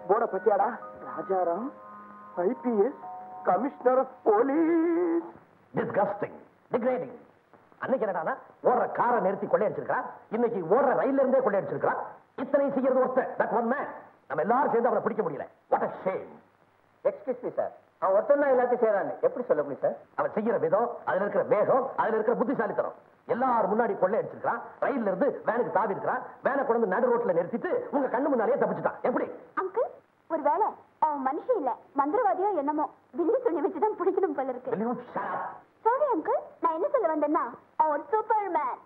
போர்ட பத்தியாடா Rajaram IPS commissioner of police disgusting degrading அன்னைக்கு என்னடானா ஓடுற காரை நிறுத்தி கொள்ளையடிச்சிருக்கான் இன்னைக்கு ஓடுற ரயில்ல இருந்தே கொள்ளையடிச்சிருக்கான் இத்தனை செய்யறது ஒருத்தன் தட் ஒன் மேன் நம்ம எல்லாரும் சேர்ந்து அவனை பிடிக்க முடியல what a shame excuse me sir அவன் ஒருத்தன் தான் எல்லாத்தையும் செய்யறான்னு எப்படி சொல்ல முடியும் சார் அவன் செய்யற விதம் அதுல இருக்கிற வேகம் அதுல இருக்கிற புத்திசாலித்தனம் எல்லாரும் முன்னாடி கொள்ளை அடிச்சிருக்கான் ரயில்ல இருந்து வேனுக்கு தாவி இருக்கிறான் வேனை கொண்டு வந்து நடு ரோட்ல நிறுத்திட்டு உங்க கண்ணு முன்னாலேயே தப்பிச்சுட்டான் எப்படி அங்கிள் ஒருவேளை அவன் மனுஷன் இல்ல மந்திரவாதியோ என்னமோ வில்லி துணி வச்சுதான் பிடிக்கணும் போல இருக்கு Will you shut up? Sorry uncle நான் என்ன சொல்ல வந்தேன்னா அவன் ஒரு சூப்பர் மேன்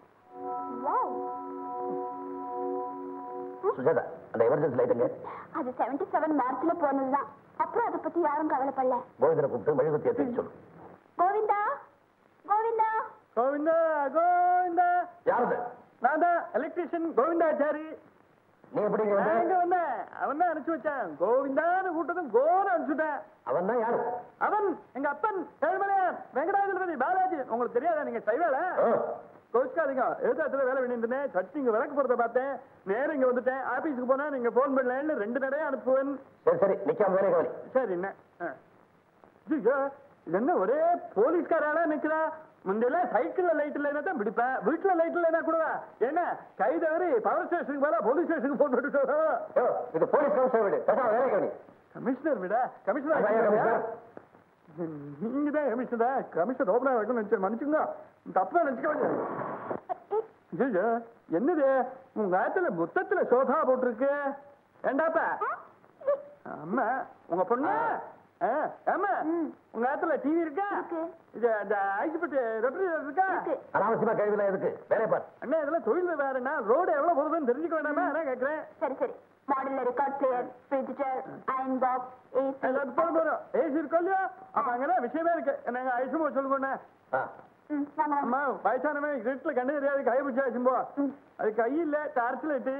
சுஜாதா அந்த எமர்ஜென்சி லைட்டுங்க அது 77 செவன் மார்ச்ல போனதுதான் அப்புறம் அதை பத்தி யாரும் கவலைப்படல கோவிந்தனை கூப்பிட்டு மெழுகுத்தி ஏற்றி சொல்லு கோவிந்தா கோவிந்தா கோவிந்தா கோவிந்தா யாருது நான் தான் எலக்ட்ரிஷியன் கோவிந்தாச்சாரி நீ எப்படிங்க நான் வந்த எங்க வந்தேன் அவன் தான் அனுப்பிச்சு வச்சான் கோவிந்தான்னு கூட்டதும் கோன்னு அனுப்பிச்சுட்டேன் அவன் தான் யாரு அவன் எங்க அப்பன் ஏழுமலையான் வெங்கடாஜலபதி பாலாஜி உங்களுக்கு தெரியாதா நீங்க சைவேல ஆ. கோச்சுக்காதீங்க எழுத்தாத்துல வேலை பண்ணிருந்தேன் சட்டி இங்க விளக்கு போறத பார்த்தேன் நேரம் இங்க வந்துட்டேன் ஆபீஸ்க்கு போனா நீங்க போன் பண்ணலன்னு ரெண்டு நடையா அனுப்புவேன் சரி சரி நிக்காம வேலை கவனி சரி என்ன ஆ. ஐயோ, இது என்ன ஒரே போலீஸ்காராளா நிக்கிறா முந்தையெல்லாம் சைக்கிள்ல லைட் இல்லைன்னா தான் பிடிப்பேன் வீட்டுல லைட் இல்லைன்னா கூட என்ன கை தவறி பவர் ஸ்டேஷனுக்கு மேல போலீஸ் ஸ்டேஷனுக்கு போன் பண்ணிட்டு யோ, இது போலீஸ் கமிஷனர் வீடு பேசாம வேலை கவனி கமிஷனர் விட அதான் ஏன் கமிஷனர்? கமிஷனர் நீங்க தான் கமிஷனர் கமிஷனர் ஓபனா வைக்கணும் நினைச்சு மன்னிச்சுங்க தப்பா நினைச்சுக்கோங்க ஐயோ, என்னது உங்க ஆத்துல முத்தத்துல சோஃபா போட்டிருக்கு ஏண்டாப்பா அம்மா உங்க பொண்ணு ஆ, ஆமா உங்க ஆத்துல டிவி இருக்கா இருக்கு. இது அந்த ஐசிபட்டு ரெஃப்ரிஜரேட்டர் இருக்கா இருக்கு. அனாவசியமா கேள்விலாம் எதுக்கு வேலையை பார் அண்ணா இதெல்லாம் தொழில் வேறண்ணா ரோடு எவ்வளவு போகுதுன்னு தெரிஞ்சுக்க வேண்டாமா அதான் கேட்கறேன் சரி சரி மாடல்ல record player fridge iron box AC அது போதும் போதும் ஏசி இருக்கோ இல்லையா அப்ப அங்கதான் விஷயமே இருக்கு என்னங்க ஐசுமோ சொல்லுங்க ஆ. ம் வாங்க வாங்க அம்மா வயசானவன் இருட்டுல கண்ணு தெரியாது கை பிடிச்சா வச்சும்போ அது கை இல்ல டார்ச் லைட்டு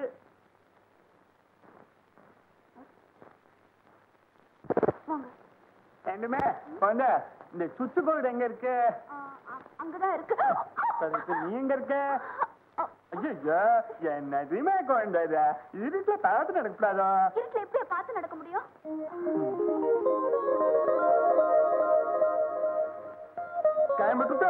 வாங்க ரெண்டுமே குழந்தை இந்த சுத்து கோடு எங்க இருக்கு ஆ, அ- அங்கதான் இருக்கு சரி, இப்ப நீ எங்க இருக்க ஐயோ என்னதுமே குழந்தை இது இருட்டுல பார்த்து நடக்கூடாதோ இருட்டுல எப்படி பார்த்து நடக்க முடியும் கிளம்பிட்டு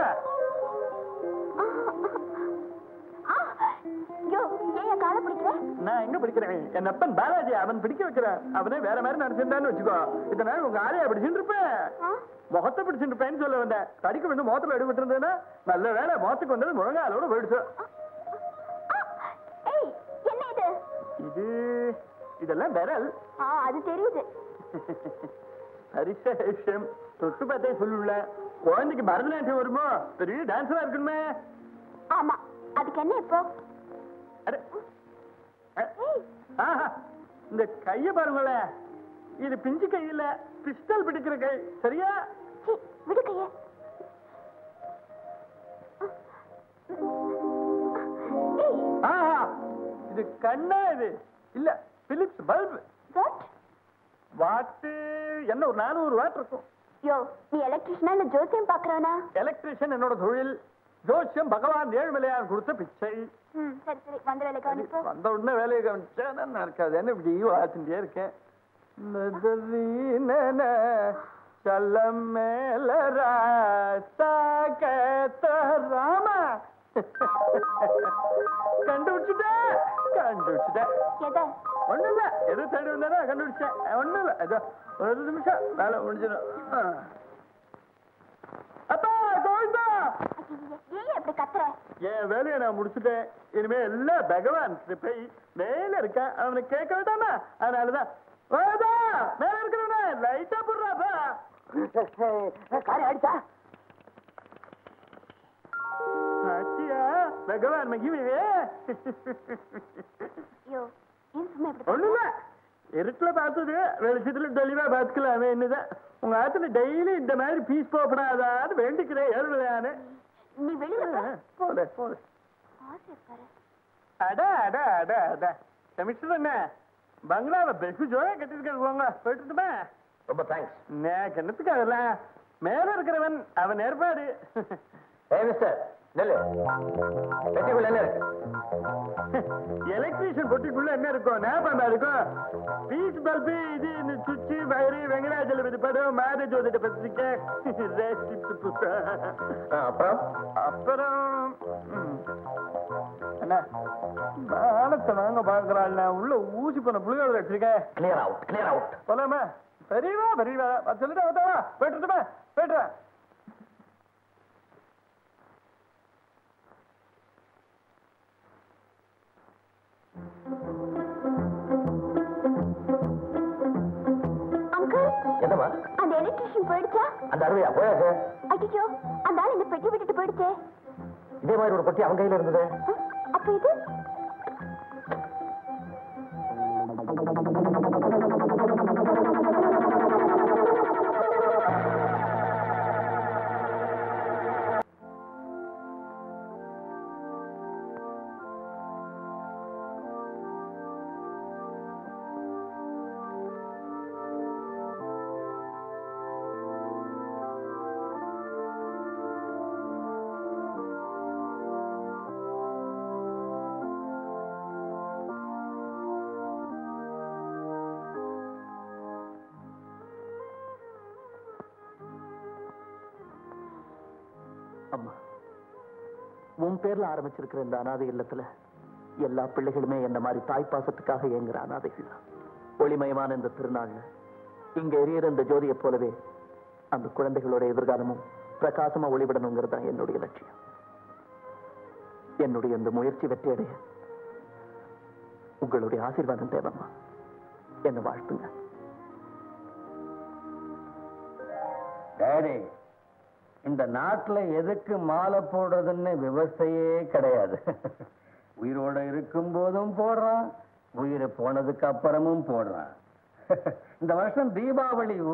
ஆ, ஐயோ ஏன் காலை பிடிக்கிற நான் எங்க பிடிக்கிறேன் என் அப்பன் பாலாஜி அவன் பிடிக்க வைக்கிறான் அவனே வேற மாதிரி நடிச்சிருந்தான்னு வச்சுக்கோ இதனால உங்க ஆளையா பிடிச்சிட்டு இருப்பேன் ஆ? முகத்தை பிடிச்சிட்டு இருப்பேன்னு சொல்ல வந்தேன் தடிக்க வந்து முகத்துல எடுபட்டு இருந்தேன்னா நல்ல வேலை முகத்துக்கு வந்தது முழங்காலோட போயிடுச்சு ஆ, ஏய் என்ன இது இது இதெல்லாம் விரல் ஆ அது தெரியுது ஹரிஷ விஷயம் தொட்டு பார்த்தே சொல்லுல குழந்தைக்கு பரதநாட்டியம் வருமோ பெரிய டான்ஸரா இருக்கணுமே ஆமா அதுக்கு என்ன இப்போ அட, அ, ஏய் ஆஹா, இந்த கைய பாருங்களேன் இது பிஞ்சு கை இல்ல பிஸ்டல் பிடிக்கிற கை சரியா சீ விடு கைய ஏய் ஆஹா இது கண்ணா இது இல்ல பிலிப்ஸ் பல்ப் வாட் வாட்டு என்ன ஒரு நானூறு வாட் இருக்கும் யோ நீ எலக்ட்ரிஷனா இல்ல ஜோசியம் பாக்குறானா எலக்ட்ரிஷியன் என்னோட தொழில் ஜோசியம் பகவான் ஏழ்மலையான் கொடுத்த பிச்சை ம் சரி சரி வந்த வேலை கவனிப்பு வந்த உடனே வேலையை கவனிச்சா நான் நடக்காது என்ன இப்படி வாழ்த்துட்டே இருக்கேன் நதரீனன சலம் மேல ராசா கேத்த ராமா கண்டுபிடிச்சிட்டேன் கண்டுபிடிச்சிட்டேன் எதை ஒண்ணும் இல்ல எது தேடி வந்தானோ கண்டுபிடிச்சேன் ஒண்ணும் இல்ல ஏதோ ஒரு நிமிஷம் வேலை முடிஞ்சிடும் ஆ. அப்பா கோவிந்தா ஐயையே, ஏன் இப்படி கத்துற என் வேலையை நான் முடிச்சுட்டேன் இனிமே எல்லாம் பகவான் கிருபை மேல இருக்கான் அவனை கேட்க வேண்டாமா அதனாலதான் வாடா, மேல இருக்கிறவன லைட்டா போடுறாப்பா காரை அடிச்சா ஆச்சியா பகவான் மகிமையே யோ ஏன் சும்மா இப்படி ஒண்ணுல இருட்டுல பார்த்தது வெளிச்சத்துல தெளிவா பார்த்துக்கலாமே என்னதான் உங்க ஆத்துல டெய்லி இந்த மாதிரி பீஸ் போகப்படாதான்னு வேண்டிக்கிறேன் ஏழுலையான்னு நீ வெளியில போ. போல போல ஆசை இருக்காரு அட அட அட அட கமிஷனர் என்ன பங்களாவை பெஸ்ட் ஜோயா கட்டிருக்காங்க போங்க போயிட்டுமா ரொம்ப தேங்க்ஸ் நான் கிணத்துக்கு அதெல்லாம் மேல இருக்கிறவன் அவன் ஏற்பாடு ஏ மிஸ்டர் நெல்லு பெட்டிக்குள்ள என்ன இருக்கு எலக்ட்ரீஷியன் பொட்டிக்குள்ள என்ன இருக்கும் ஞாபகம் இருக்கும் பீஸ் பல்பு இது இந்த சுவிட்சு வயரு வெங்கடாஜலம் இது படம் மேரேஜ் வந்துட்டு பத்திரிக்கை ரேசிப்ட் புத்தகம் ஆ, அப்புறம் அப்புறம் ம். என்ன மானத்தை வாங்க பாக்குறாள் உள்ள ஊசி பண்ண புளியோதரை வச்சிருக்கேன் கிளியர் அவுட் கிளியர் அவுட் சொல்லாம பெரியவா பெரியவா அது சொல்லிட்டு வந்தாவா போயிட்டுமா போயிட்டுறேன் அங்கிள் என்னம்மா அந்த எலக்ட்ரிஷியன் போயிடுச்சா அந்த அருமையா போயாச்சு ஐயோ அந்த ஆள் இந்த பெட்டி விட்டுட்டு போயிடுச்சே இதே மாதிரி ஒரு பொட்டி அவங்க கையில இருந்தது அஹ், அப்ப இது அம்மா உன் பேர்ல ஆரம்பிச்சிருக்கிற இந்த அனாதை இல்லத்துல எல்லா பிள்ளைகளுமே என்ன மாதிரி தாய் பாசத்துக்காக ஏங்குற அனாதைகள் தான் ஒளிமயமான இந்த திருநாள்ல இங்க எரியற இந்த ஜோதியை போலவே அந்த குழந்தைகளோட எதிர்காலமும் பிரகாசமா ஒளிவிடணுங்கிறது தான் என்னுடைய லட்சியம் என்னுடைய இந்த முயற்சி வெற்றியடைய உங்களுடைய ஆசீர்வாதம் தேவைம்மா என்ன வாழ்த்துங்க டேடி இந்த நாட்டுல எதுக்கு மாலை போடுறதுன்னு விவசாயே கிடையாது உயிரோட இருக்கும் போதும் போடுறான் உயிர் போனதுக்கு அப்புறமும் போடுறான் இந்த வருஷம் தீபாவளி ஓ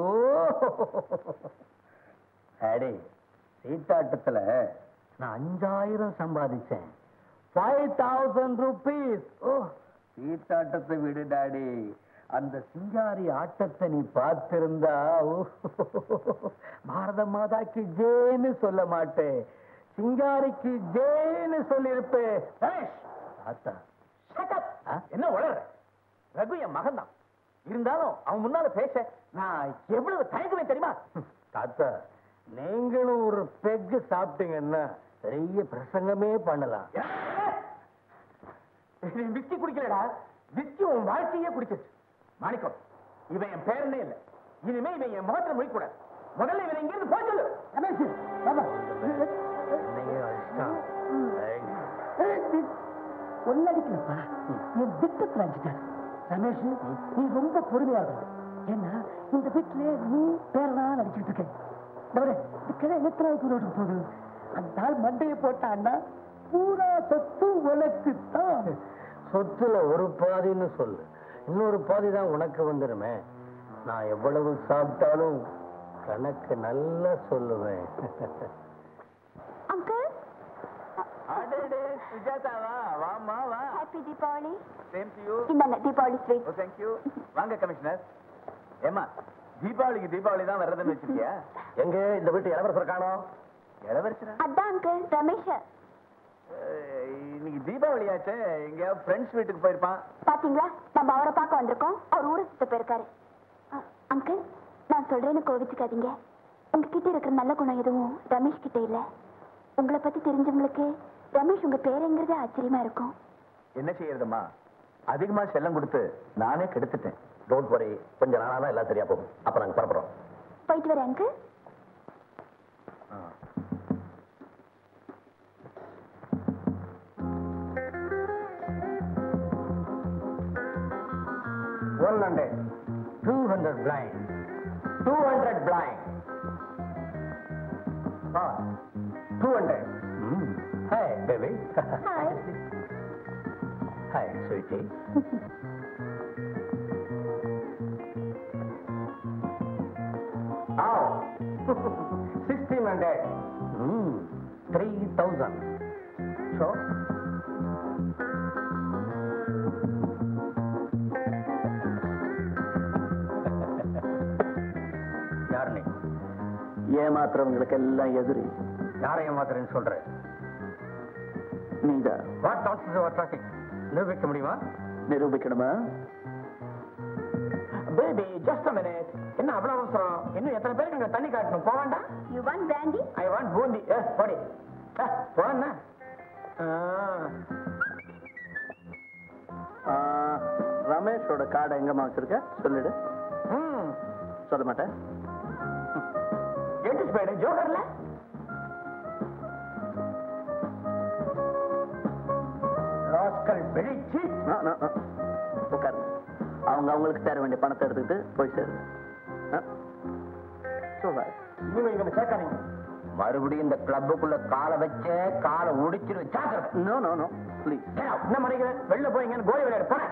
டேடி சீட்டாட்டத்துல நான் அஞ்சாயிரம் சம்பாதிச்சேன் ஃபைவ் தௌசண்ட் ருபீஸ் ஓ சீட்டாட்டத்தை விடு டாடி அந்த சிங்காரி ஆட்டத்தை நீ பார்த்திருந்தா ஓ, பாரத மாதாக்கு ஜேன்னு சொல்ல மாட்டேன் சிங்காரிக்கு ஜேன்னு சொல்லியிருப்பேன் ரமேஷ், தாத்தா என்ன வளர ரகு என் மகன் தான் இருந்தாலும் அவன் முன்னால பேச நான் எவ்வளவு தயங்குவேன் தெரியுமா தாத்தா நீங்களும் ஒரு பெக்கு சாப்பிட்டீங்கன்னா பெரிய பிரசங்கமே பண்ணலாம் விஸ்கி குடிக்கலடா விஸ்கி உன் வாழ்க்கையே குடிச்சிச்சு மாணிக்கம் இவன் என் பேரனே இல்ல இனிமே இவன் என் முகத்துல முடிக்கூடாது முதல்ல இவன் இங்க இருந்து போய் சொல்லு ரமேஷ் பாபா நீங்க இஷ்டம். ஒன்னடிக்கலப்பா என் திட்டத்தில் அடிச்சிட்டாரு ரமேஷ் நீ ரொம்ப பொறுமையா இருக்கணும் ஏன்னா இந்த வீட்டுல நீ பேரனா நடிச்சுட்டு இருக்க தவிர இந்த கிளை எத்தனாவது ரோடு போகுது அந்த ஆள் மண்டையை போட்டான்னா பூரா சொத்து உனக்கு தான் சொத்துல ஒரு பாதின்னு சொல்லு இன்னொரு பாதி தான் உனக்கு வந்துருமே நான் எவ்வளவு சாப்பிட்டாலும் கணக்கு நல்லா சொல்லுவேன் அங்கிள் அடடே சுஜாதாவா வாமா வா happy Deepavali same to you இந்தாங்க Deepavali sweet oh thank you வாங்க கமிஷனர் ஏமா தீபாவளிக்கு தீபாவளி தான் வர்றதுன்னு வச்சிருக்கியா எங்க இந்த வீட்டு இளவரசர் காணோம் இளவரசரா அதான் அங்கிள் ரமேஷ் அஹ், இன்னைக்கு தீபாவளி ஆச்சே எங்கேயாவது ஃப்ரெண்ட்ஸ் வீட்டுக்கு போயிருப்பான் பாத்தீங்களா நம்ம அவரை பார்க்க வந்திருக்கோம் அவர் ஊரை சுத்த போயிருக்காரு அ, அங்கிள் நான் சொல்றேன்னு கோவிச்சுக்காதீங்க உங்ககிட்ட இருக்கிற நல்ல குணம் எதுவும் ரமேஷ் கிட்ட இல்ல உங்களை பத்தி தெரிஞ்சவங்களுக்கு ரமேஷ் உங்க பேருங்கிறதே ஆச்சரியமா இருக்கும் என்ன செய்யறதுமா அதிகமா செல்லம் கொடுத்து நானே கெடுத்துட்டேன் டோன்ட் வரி கொஞ்ச நாளா தான் எல்லாம் சரியா போகும் அப்ப நாங்க புறப்படுறோம் போயிட்டு வரேன் uncle one hundred two hundred blind two hundred blind two hundred hi baby hi hi sweetie sixteen hundred three thousand show யார் நீ ஏமாத்துறவங்களுக்கு எல்லாம் எதிரி யாரை ஏமாத்துறேன்னு சொல்றேன் நீதான் வாட் நான்சென்ஸ் யுவர் டாக்கிங் நிரூபிக்க முடியுமா நிரூபிக்கணுமா பேபி ஜஸ்ட் மினிட் என்ன அவ்வளவு அவசரம் இன்னும் எத்தனை பேருக்கு இங்க தண்ணி காட்டணும் போக வேண்டாம் you want brandy I want boondi ஏ போடி போன ஆ, ரமேஷோட கார்டை எங்கம்மா வச்சிருக்க சொல்லிடு ம் சொல்ல மாட்டேன் எட்டு ஸ்பைடு ஜோகர்ல ராஸ்கல் வெளிச்சி ஆ, ஆ, ஆ. உட்காருங்க அவங்க அவங்களுக்கு சேர வேண்டிய பணத்தை எடுத்துக்கிட்டு போய் சேருங்க ஆ? சொல்றாரு இனிமே இவங்க சேர்க்காதீங்க மறுபடியும் இந்த கிளப்புக்குள்ள காலை வச்ச காலை உடிச்சிரு ஜாக்கிரதை நோ நோ நோ ப்ளீஸ் ஏய், என்ன மறைக்கிறேன் வெளில போய் கோலி விளையாட போறேன்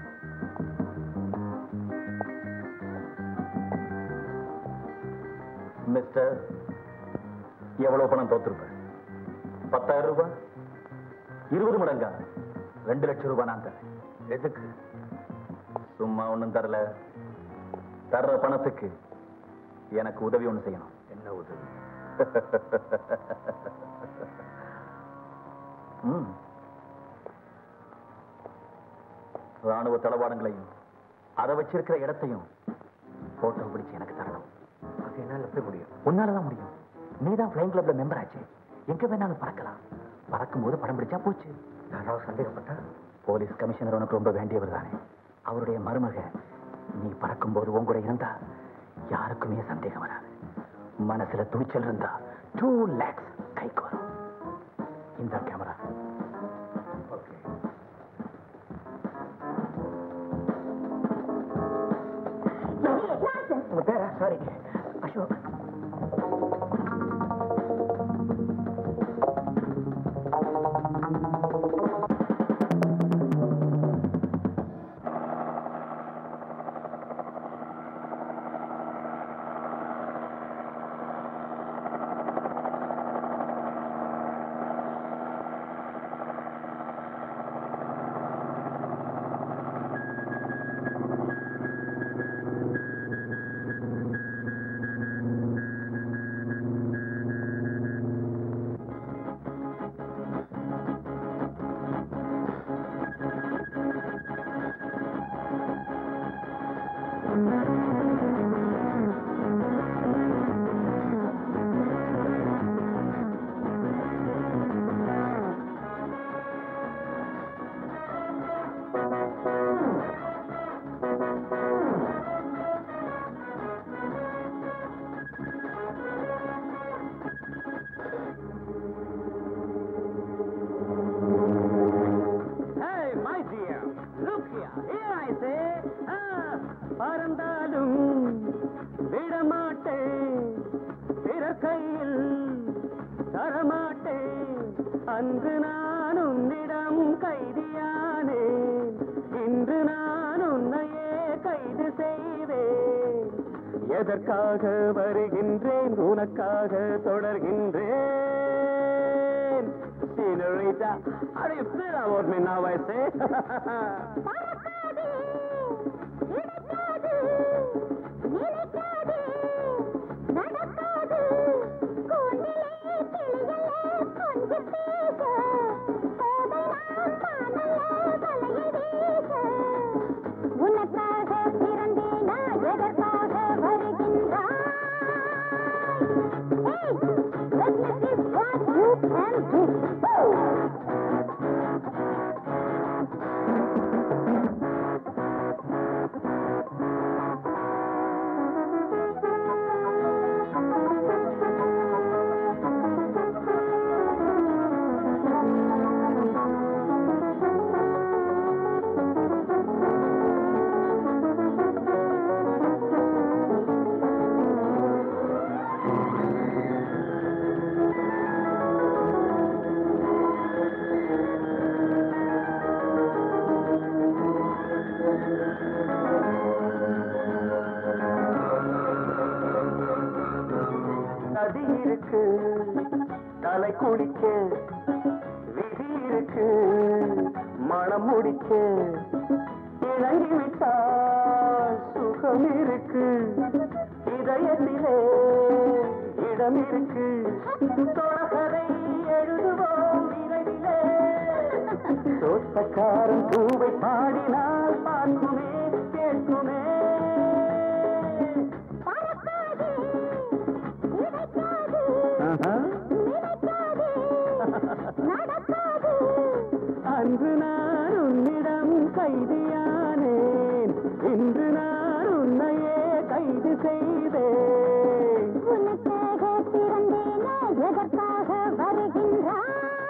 மிஸ்டர் எவ்வளவு பணம் தோத்துருப்பேன் பத்தாயிரம் ரூபாய் இருபது மடங்கா ரெண்டு லட்சம் ரூபாய் நான் தரேன் எதுக்கு சும்மா ஒண்ணும் தரல தர்ற பணத்துக்கு எனக்கு உதவி ஒண்ணு செய்யணும் என்ன உதவி ம் ராணுவ தளவாடங்களையும் அதை வச்சிருக்கிற இடத்தையும் போட்டோ பிடிச்சு எனக்கு தரணும் அது என்னால எப்படி முடியும் உன்னாலதான் முடியும் நீ தான் ஃபிளைங் கிளப்ல மெம்பர் ஆச்சு எங்க வேணாலும் பறக்கலாம் பறக்கும் போது படம் பிடிச்சா போச்சு யாராவது சந்தேகப்பட்டா போலீஸ் கமிஷனர் உனக்கு ரொம்ப வேண்டியவர் தானே அவருடைய மருமக நீ பறக்கும் போது உன் கூட இருந்தா யாருக்குமே சந்தேகம் வராது மனசுல துணிச்சல் இருந்தா டூ லேக்ஸ் கைக்கு வரும் இந்த கேமரா ஓகே உங்க பேரா sorry Ashok Hey, my dear, look here. Here I say, ah, பறந்தாலும் விடமாட்டேன் பிறர் கையில் தரமாட்டேன் அன்று நான் உன்னிடம் கைதியானேன் இன்று நான் உன்னையே கைது செய்வேன் எதற்காக வருகின்றேன் உனக்காக தொடர்கின்றேன் Senorita, how do you feel about me now, I say? பறக்காதே, இடிக்காதே, நினைக்காதே, நடக்காதே, கூண்டிலே கிளிகளே கொஞ்சி பேச, கோதை நான் தானல்ல தலையை வீச. உனக்காக பிறந்தேனா எதற்காக வருகின்றாய் Hey, let me see what you can do. நதி இருக்கு தலை குளிக்க விதி இருக்கு மனம் முடிக்க இறங்கி விட்டால் சுகம் இருக்கு இதயத்திலே இடம் இருக்கு தொடகரை எழுதுவோம் விரைவிலே தோட்டக்காரன் பூவை பாடினால் பார்க்குமே கேட்குமே ஆஹா. அன்று நான் உன்னிடம் கைதியானேன் இன்று நான் உன்னையே கைது செய்தேன் உனக்காக பிறந்தேனே எதற்காக வருகின்றாய்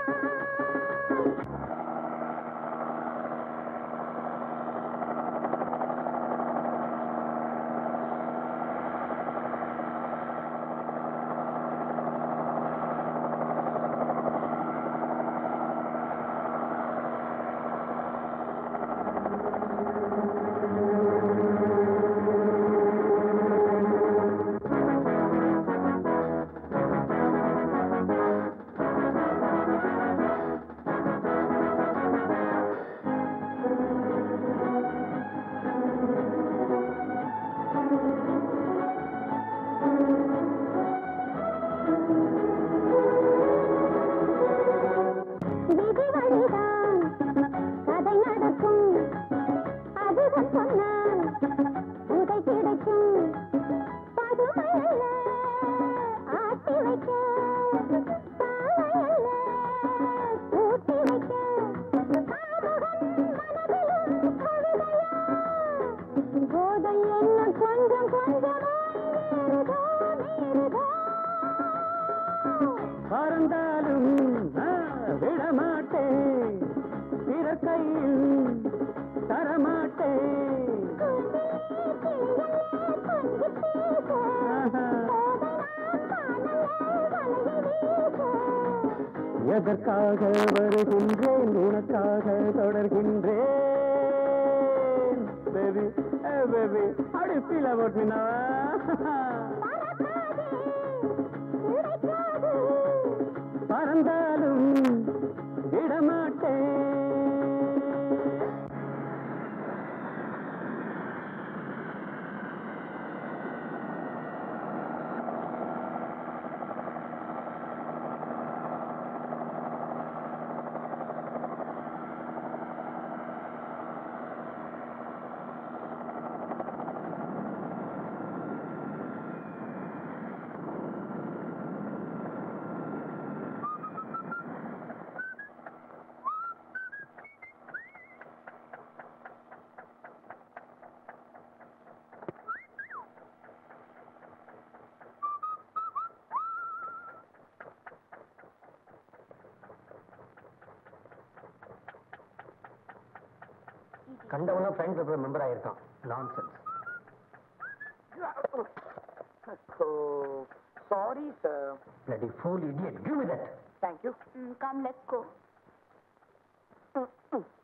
விதி வழிதான் கதை நடக்கும் அதுவும் சொன்னால் உதை கிடைக்கும் பதுமை அல்ல ஆட்டி வைக்க பாவை அல்ல ஊட்டி வைக்க காமுகன் மனதிலும் கவிதையா போதை என்ன கொஞ்சம் கொஞ்சமாய் ஏறுதோ மீறுதோ பறந்தாலும் நான் விடமாட்டேன் பிற கையில் தரமாட்டேன் ஆஹா. எதற்காக வருகின்றேன் உனக்காக தொடர்கின்றேன் பேபி பேபி அடுப்பில போட்டினா பறந்தாலும் விடமாட்டேன் கண்டவன ஃப்ரெண்ட் கிளப்ல மெம்பர் ஆயிருக்கான் nonsense sorry sir bloody fool idiot give me that Come, let's go.